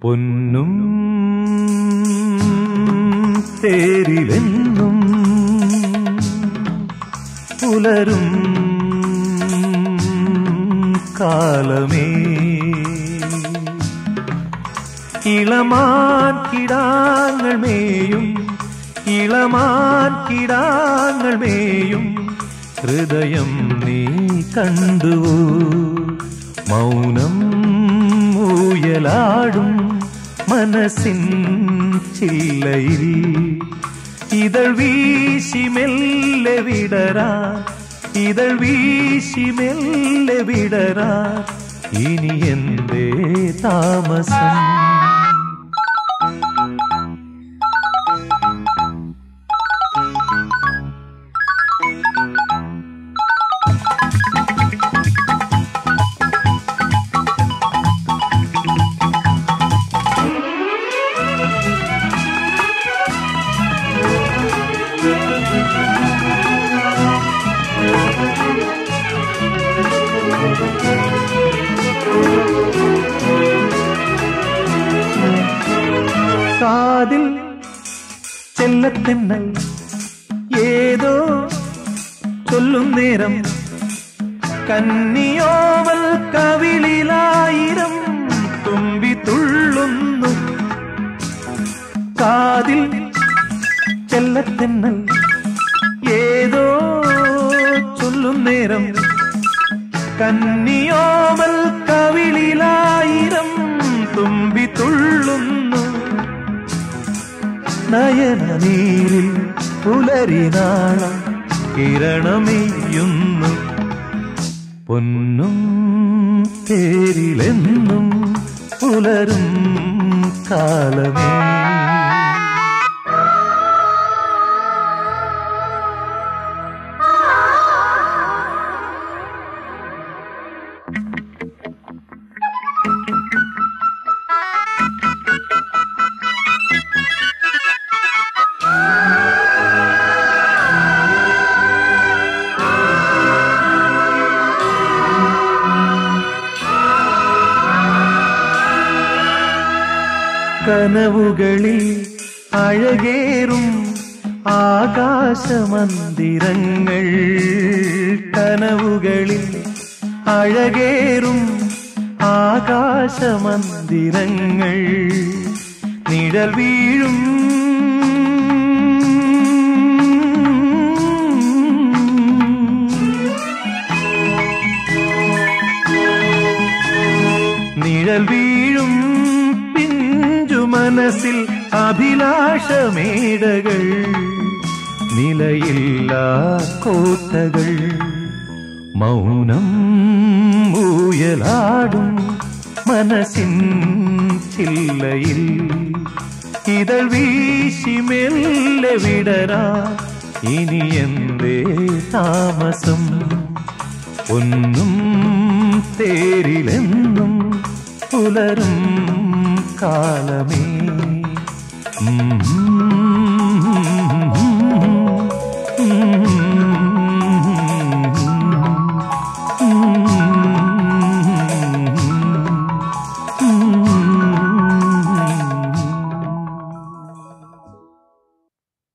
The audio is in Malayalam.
പൊന്നും തേരിലെന്നും പുലരും കാലമേ ഇളമാൻ കിടാങ്ങൾ മേയും ഇളമാൻ കിടാങ്ങൾ മേയും ഹൃദയം നീ കണ്ടുവോ മൗനം ഊയലാടും മനസ്സിൻ ചില്ലയിൽ ഇതൾ വീശി മെല്ലെ വിടരാ ഇതൾ വീശി മെല്ലെ വിടരാ ഇനി എന്തേ താമസം കാതിൽ ചെല്ലത്തെന്നൽ ഏതോ ചൊല്ലും നേരം കന്നിയോവൽ കവിളിലായിരം തുമ്പി തുള്ളുന്നു കാതിൽ ചെല്ലത്തെന്നൽ ഏതോ ചൊല്ലും നേരം കന്നിയോവൽ കവിളിലായിരം തുമ്പി തുള്ളുന്നു നയനനീരിൽ പുലരിനാളം കിരണമെയ്യുന്നു പൊന്നും തേരിലെന്നും പുലരും കാലമേ കനവുകളിൽ അഴകേറും ആകാശമന്ദിരങ്ങൾ കനവുകളിൽ അഴകേറും ആകാശമന്ദിരങ്ങൾ നിഴൽ വീഴും നിഴൽ വീഴും പിഞ്ചു മനസ്സിൽ അഭിലാഷമേടകൾ നിലയില്ലാ കോട്ടകൾ മൗനം ഊയലാടും മനസ്സിൻ ചില്ലയിൽ ഇതൾ വീശി മെല്ലെ വിടരാ ഇനി എന്തേ താമസം ഒന്നും തേരിലെന്നും പുലരും കാലമേ ഉം